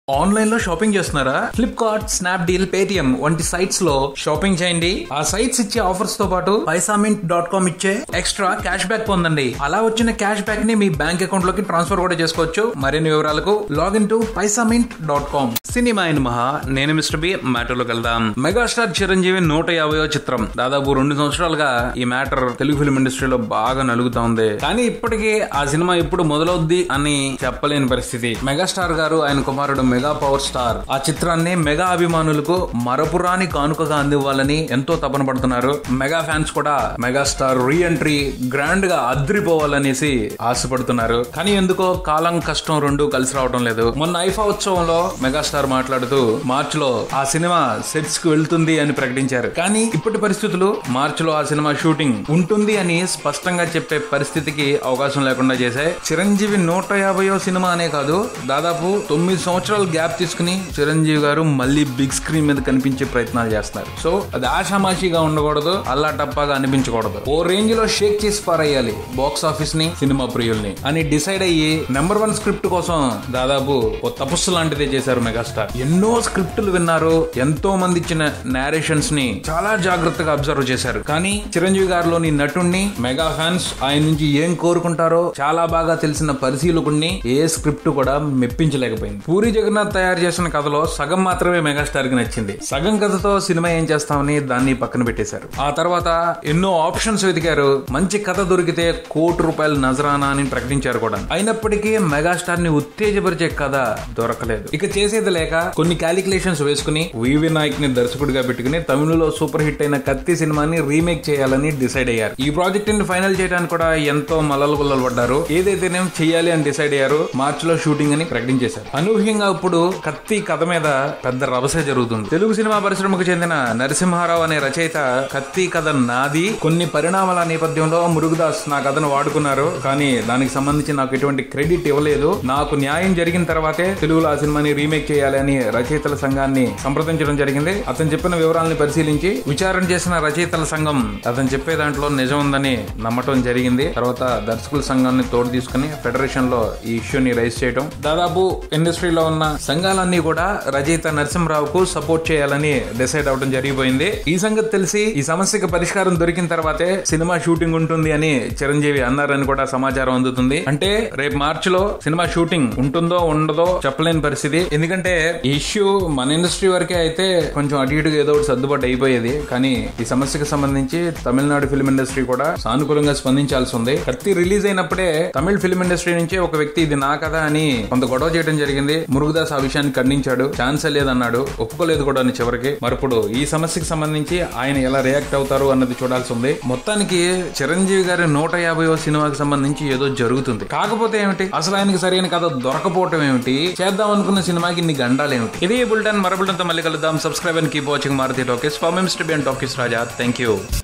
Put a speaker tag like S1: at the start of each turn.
S1: online లో shopping చేస్తున్నారా Flipkart Snapdeal Paytm వంటి సైట్స్ లో షాపింగ్ చేయండి ఆ సైట్స్ ఇచ్చే ఆఫర్స్ తో పాటు పైసామింట్ డాట్ కామ్ ఇచ్చే ఎక్స్ట్రా క్యాష్ బ్యాక్ పొందండి అలా వచ్చిన క్యాష్ బ్యాక్ ని మీ బ్యాంక్ అకౌంట్ లోకి ట్రాన్స్ఫర్ కూడా చేసుకోవచ్చు మరిన్ని వివరాలకు login to Paisamint dot com సినిమా ఇన్ మహా నేను మిస్టర్ బి మ్యాటర్లోకి వెళ్దాం మెగాస్టార్ చిరంజీవి నూట యాభైవ చిత్రం దాదాపు రెండు సంవత్సరాలుగా ఈ మ్యాటర్ తెలుగు ఫిల్మ్ ఇండస్ట్రీలో బాగా నలుగుతా ఉంది కానీ ఇప్పటికీ ఆ సినిమా ఎప్పుడు మొదలవుద్ది అని చెప్పలేని పరిస్థితి మెగాస్టార్ గారు ఆయన కుమారుడు మెగా పవర్ స్టార్ ఆ చిత్రాన్ని మెగా అభిమానులకు మరపురాని కానుకగా అందివ్వాలని ఎంతో తపన పడుతున్నారు మెగా ఫ్యాన్స్ కూడా మెగాస్టార్ రీ ఎంట్రీ గ్రాండ్ గా అద్రిపోవాలనేసి ఆశపడుతున్నారు కానీ ఎందుకో కాలం కష్టం రెండు కలిసి రావడం లేదు మొన్న ఐఫా ఉత్సవంలో మెగాస్టార్ మాట్లాడుతూ మార్చ్ లో ఆ సినిమా సెట్స్ కు వెళ్తుంది అని ప్రకటించారు కానీ ఇప్పటి పరిస్థితులు మార్చ్ లో ఆ సినిమా షూటింగ్ ఉంటుంది అని స్పష్టంగా చెప్పే పరిస్థితికి అవకాశం లేకుండా చేశాయి చిరంజీవి నూట యాభైయో సినిమా అనే కాదు దాదాపు తొమ్మిది సంవత్సరాలు గ్యాప్ తీసుకుని చిరంజీవి గారు మళ్ళీ బిగ్ స్క్రీన్ మీద కనిపించే ప్రయత్నాలు చేస్తున్నారు సో అది ఆషామాషిగా ఉండకూడదు అల్లా టప్పాగా అనిపించకూడదు ఓ రేంజ్ లో షేక్ చేసి పారేయాలి బాక్స్ ఆఫీస్ ని సినిమా ప్రియుల్ని అని డిసైడ్ అయ్యి నెంబర్ వన్ స్క్రిప్ట్ కోసం దాదాపు ఓ తపస్సు లాంటిదే చేశారు మెగాస్టార్ ఎన్నో స్క్రిప్టులు విన్నారు ఎంతో మంది ఇచ్చిన నేరేషన్స్ ని చాలా జాగ్రత్తగా అబ్జర్వ్ చేశారు కానీ చిరంజీవి గారిలోని నటుణ్ణి మెగా ఫ్యాన్స్ ఆయన నుంచి ఏం కోరుకుంటారో చాలా బాగా తెలిసిన పరిశీలకుడిని ఏ స్క్రిప్ట్ కూడా మెప్పించలేకపోయింది పూరి జగన్నాథ్ తయారు చేసిన కథలో సగం మాత్రమే మెగాస్టార్ కి నచ్చింది సగం కథతో సినిమా ఏం చేస్తామని దాన్ని పక్కన పెట్టేశారు ఆ తర్వాత ఎన్నో ఆప్షన్స్ వెతికారు మంచి కథ దొరికితే కోటి రూపాయల నజరానా అని ప్రకటించారు కూడా అయినప్పటికీ మెగాస్టార్ ని ఉత్తేజపరిచే కథ దొరకలేదు ఇక చేసేది లేక కొన్ని క్యాలిక్యులేషన్స్ వేసుకుని వివి నాయక్ ని దర్శకుడిగా పెట్టుకుని తమిళలో సూపర్ హిట్ అయిన కత్తి సినిమాని రీమేక్ చేయాలని డిసైడ్ అయ్యారు ఈ ప్రాజెక్ట్ ని ఫైనల్ చేయడానికి కూడా ఎంతో మల్లలు గుల్లలు పడ్డారు ఏదైతేనేం చేయాలి అని డిసైడ్ అయ్యారు మార్చ్ లో షూటింగ్ అని ప్రకటించేశారు అనూహ్యంగా ఇప్పుడు కత్తి కథ మీద పెద్ద రభసే జరుగుతుంది తెలుగు సినిమా పరిశ్రమకు చెందిన నరసింహారావు అనే రచయిత కత్తి కథ నాది కొన్ని పరిణామాల నేపథ్యంలో మురుగుదాస్ నా కథను వాడుకున్నారు కానీ దానికి సంబంధించి నాకు ఎటువంటి క్రెడిట్ ఇవ్వలేదు నాకు న్యాయం జరిగిన తర్వాతే తెలుగులో ఆ సినిమాని రీమేక్ చేయాలి అని రచయితల సంఘాన్ని సంప్రదించడం జరిగింది అతను చెప్పిన వివరాలను పరిశీలించి విచారణ చేసిన రచయితల సంఘం అతను చెప్పే దాంట్లో నిజం ఉందని నమ్మటం జరిగింది తర్వాత దర్శకుల సంఘాన్ని తోడు తీసుకుని ఫెడరేషన్ లో ఈ ఇష్యూని రైజ్ చేయడం దాదాపు ఇండస్ట్రీలో ఉన్న సంఘాలన్నీ కూడా రచయిత నరసింహరావుకు సపోర్ట్ చేయాలని డిసైడ్ అవడం జరిగిపోయింది ఈ సంగతి తెలిసి ఈ సమస్యకు పరిష్కారం దొరికిన తర్వాతే సినిమా షూటింగ్ ఉంటుంది అని చిరంజీవి అన్నారని కూడా సమాచారం అందుతుంది అంటే రేపు మార్చి లో సినిమా షూటింగ్ ఉంటుందో ఉండదో చెప్పలేని పరిస్థితి ఎందుకంటే ఈ ఇష్యూ మన ఇండస్ట్రీ వరకే అయితే కొంచెం అటు ఇటుగా ఏదో ఒకటి సర్దుబాటు అయిపోయేది కానీ ఈ సమస్యకు సంబంధించి తమిళనాడు ఫిల్మ్ ఇండస్ట్రీ కూడా సానుకూలంగా స్పందించాల్సి ఉంది కత్తి రిలీజ్ అయినప్పుడే తమిళ ఫిల్మ్ ఇండస్ట్రీ నుంచి ఒక వ్యక్తి ఇది నా కదా అని కొంత గొడవ చేయడం జరిగింది మురుగుదాస్ ఆ విషయాన్ని ఖండించాడు ఛాన్సే లేదన్నాడు ఒప్పుకోలేదు కూడా అని చివరికి మరి ఇప్పుడు ఈ సమస్యకు సంబంధించి ఆయన ఎలా రియాక్ట్ అవుతారు అన్నది చూడాల్సి ఉంది మొత్తానికి చిరంజీవి గారి నూట యాభైవ సినిమాకి సంబంధించి ఏదో జరుగుతుంది కాకపోతే ఏమిటి అసలు ఆయనకి సరైన కథ దొరకపోవటం ఏమిటి చేద్దాం అనుకున్న సినిమాకి ఇన్ని గండాలు ఏమిటి ఇది బుల్టన్ మరబుల్టన్ తో మళ్ళీ కలుద్దాం subscribe and keep watching Maruthi talkies for mister బియన్ టాకీస్ రాజా థ్యాంక్ యూ